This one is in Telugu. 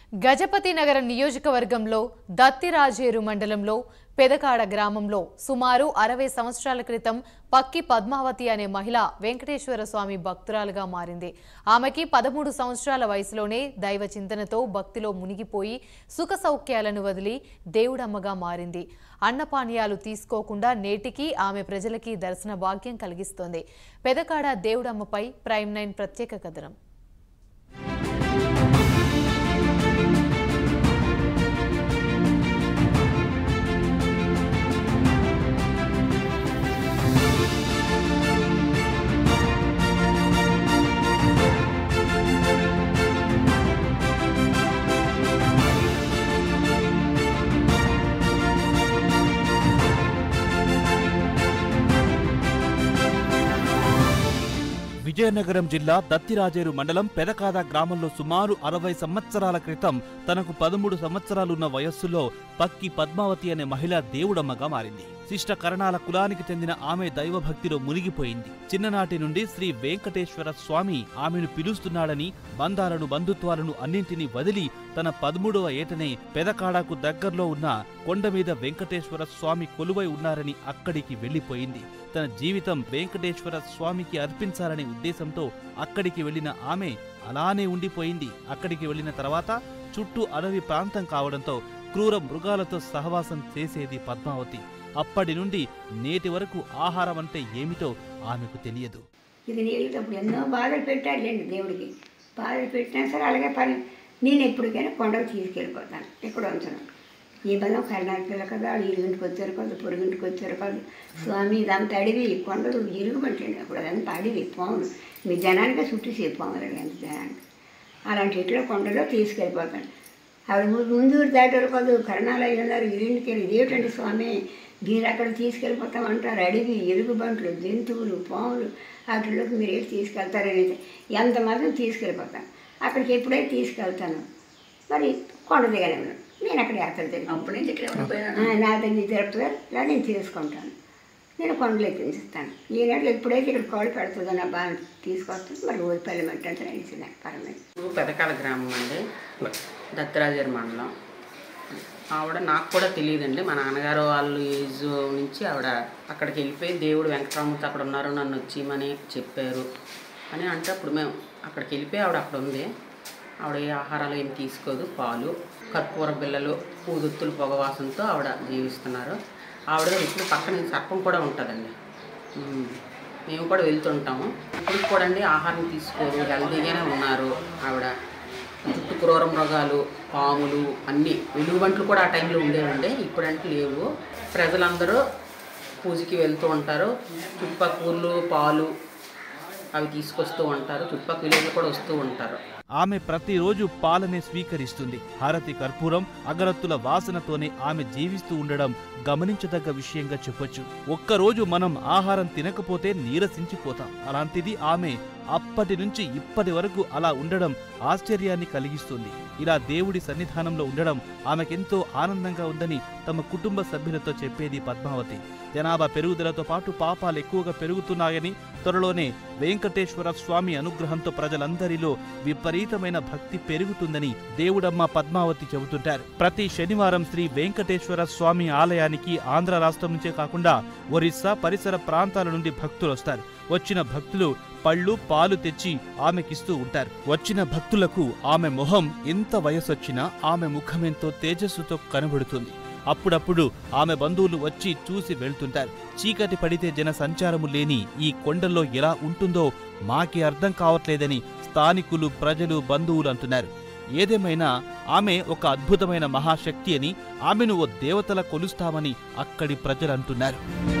గజపతి నగర నియోజకవర్గంలో దత్తిరాజేరు మండలంలో పెదకాడ గ్రామంలో సుమారు అరవై సంవత్సరాల క్రితం పక్కి పద్మావతి అనే మహిళ వెంకటేశ్వర స్వామి భక్తురాలుగా మారింది ఆమెకి పదమూడు సంవత్సరాల వయసులోనే దైవ చింతనతో భక్తిలో మునిగిపోయి సుఖ సౌఖ్యాలను వదిలి దేవుడమ్మగా మారింది అన్నపానీయాలు తీసుకోకుండా నేటికి ఆమె ప్రజలకి దర్శన భాగ్యం కలిగిస్తోంది పెదకాడ దేవుడమ్మపై ప్రైమ్ నైన్ ప్రత్యేక కథనం విజయనగరం జిల్లా దత్తిరాజేరు మండలం పెదకాద గ్రామంలో సుమారు అరవై సంవత్సరాల క్రితం తనకు పదమూడు సంవత్సరాలున్న వయస్సులో పక్కి పద్మావతి అనే మహిళ దేవుడమ్మగా మారింది శిష్ట కరణాల కులానికి చెందిన ఆమె దైవభక్తిలో మునిగిపోయింది చిన్ననాటి నుండి శ్రీ వెంకటేశ్వర స్వామి ఆమెను పిలుస్తున్నాడని బంధాలను బంధుత్వాలను అన్నింటినీ వదిలి తన పదమూడవ ఏటనే పెదకాడకు దగ్గరలో ఉన్న కొండ మీద వెంకటేశ్వర స్వామి కొలువై ఉన్నారని అక్కడికి వెళ్లిపోయింది తన జీవితం వెంకటేశ్వర స్వామికి అర్పించాలనే ఉద్దేశంతో అక్కడికి వెళ్లిన ఆమె అలానే ఉండిపోయింది అక్కడికి వెళ్లిన తర్వాత చుట్టూ అడవి ప్రాంతం కావడంతో క్రూర మృగాలతో సహవాసం చేసేది పద్మావతి అప్పటి నుండి నేటి వరకు ఆహారం అంటే ఏమిటో ఆమెకు తెలియదు ఇది నీళ్ళప్పుడు ఎన్నో బాధలు పెట్టాడులేండి దేవుడికి బాధలు పెట్టినా సరే అలాగే పని నేను ఎప్పటికైనా కొండకు తీసుకెళ్ళిపోతాను ఎక్కడ ఉంచను ఈ బలం కర్ణాటక పిల్ల కదా వాళ్ళు ఇరుగింటికి వచ్చారు కదా పొరుగింటికి వచ్చారు కదా స్వామి ఇదంతా అడివి కొండలు ఇరుగుమంటండి అప్పుడు అదంతా అడివి పాములు మీ జనానికే చుట్టూసే పాములు ఎంత జనానికి అలాంటి ఇట్లా కొండలో తీసుకెళ్ళిపోతాను ఆవిడ ముందు ముందూరు దాటారు కాదు కరణాలు అయి ఉన్నారు ఇరింటికి వెళ్ళి ఇదేమిటండి స్వామి మీరు అక్కడ తీసుకెళ్ళిపోతామంటారు అడవి ఎలుగుబంట్లు జంతువులు పాములు వాటిలోకి మీరు ఏంటి తీసుకెళ్తారని ఎంతమందిని తీసుకెళ్ళిపోతాను అక్కడికి ఎప్పుడైతే తీసుకెళ్తాను మరి కొండ దిగానే ఉన్నాను నేను అక్కడ యాత్ర తిరిగి అప్పటి నుంచి ఇక్కడ ఉండిపోయాను నా దగ్గర తిరుపతి ఇలా నేను తీసుకుంటాను నేను కొండలు ఎక్కించుతాను ఈనాడు ఎప్పుడైతే ఇక్కడ కోడి పెడుతుందో నా బాగా తీసుకొస్తుంది మరి రోజు పెళ్ళమంటే అనేసి నాకు పరమైన పెదకాల గ్రామం అండి దత్తరాజర్ మండలం ఆవిడ నాకు కూడా తెలియదండి మా నాన్నగారు వాళ్ళు ఏజ్ నుంచి ఆవిడ అక్కడికి వెళ్ళిపోయి దేవుడు వెంకటరామూర్తి అక్కడ ఉన్నారు నన్ను వచ్చిమని చెప్పారు అని అంటే అప్పుడు మేము అక్కడికి వెళ్ళిపోయి ఆవిడ అక్కడ ఉంది ఆవిడ ఏ ఆహారాలు ఏం తీసుకోదు పాలు కర్పూర బిళ్ళలు పూదొత్తులు పొగవాసంతో ఆవిడ జీవిస్తున్నారు ఆవిడ ఇప్పుడు పక్కన సర్పం కూడా ఉంటుందండి ఉమ్. మేము కూడా వెళ్తుంటాము ఇప్పుడు కూడా అండి ఆహారం తీసుకోరు హెల్తీగానే ఉన్నారు ఆవిడ చుట్టూ క్రూర మృగాలు పాములు అన్నీ వెలుగుబంట్లు కూడా ఆ టైంలో ఉండేవండి ఇప్పుడంటే లేవు ప్రజలందరూ పూజకి వెళ్తూ ఉంటారు చుట్టుపక్కల ఊర్లు పాలు అవి తీసుకొస్తూ ఉంటారు చుట్టుపక్కల విలేజ్లు కూడా వస్తూ ఉంటారు ఆమె ప్రతిరోజు పాలనే స్వీకరిస్తుంది హారతి కర్పూరం అగరత్తుల వాసనతోనే ఆమె జీవిస్తూ ఉండడం గమనించదగ్గ విషయంగా చెప్పొచ్చు ఒక్కరోజు మనం ఆహారం తినకపోతే నీరసించిపోతాం అలాంటిది ఆమె అప్పటి నుంచి ఇప్పటి వరకు అలా ఉండడం ఆశ్చర్యాన్ని కలిగిస్తుంది ఇలా దేవుడి సన్నిధానంలో ఉండడం ఆమెకెంతో ఆనందంగా ఉందని తమ కుటుంబ సభ్యులతో చెప్పేది పద్మావతి జనాభా పెరుగుదలతో పాటు పాపాలు ఎక్కువగా పెరుగుతున్నాయని త్వరలోనే వెంకటేశ్వర స్వామి అనుగ్రహంతో ప్రజలందరిలో విపరీతమైన భక్తి పెరుగుతుందని దేవుడమ్మ పద్మావతి చెబుతుంటారు ప్రతి శనివారం శ్రీ వెంకటేశ్వర స్వామి ఆలయానికి ఆంధ్ర రాష్ట్రం నుంచే కాకుండా ఒరిస్సా పరిసర ప్రాంతాల నుండి భక్తులు వస్తారు వచ్చిన భక్తులు పళ్ళు పాలు తెచ్చి ఆమెకిస్తూ ఉంటారు వచ్చిన భక్తులకు ఆమె మొహం ఎంత వయసొచ్చినా ఆమె ముఖమెంతో తేజస్సుతో కనబడుతుంది అప్పుడప్పుడు ఆమె బంధువులు వచ్చి చూసి వెళ్తుంటారు చీకటి పడితే జన సంచారము లేని ఈ కొండల్లో ఎలా ఉంటుందో మాకే అర్థం కావట్లేదని స్థానికులు ప్రజలు బంధువులు అంటున్నారు ఏదేమైనా ఆమె ఒక అద్భుతమైన మహాశక్తి అని ఆమెను ఓ దేవతల కొలుస్తామని అక్కడి ప్రజలు అంటున్నారు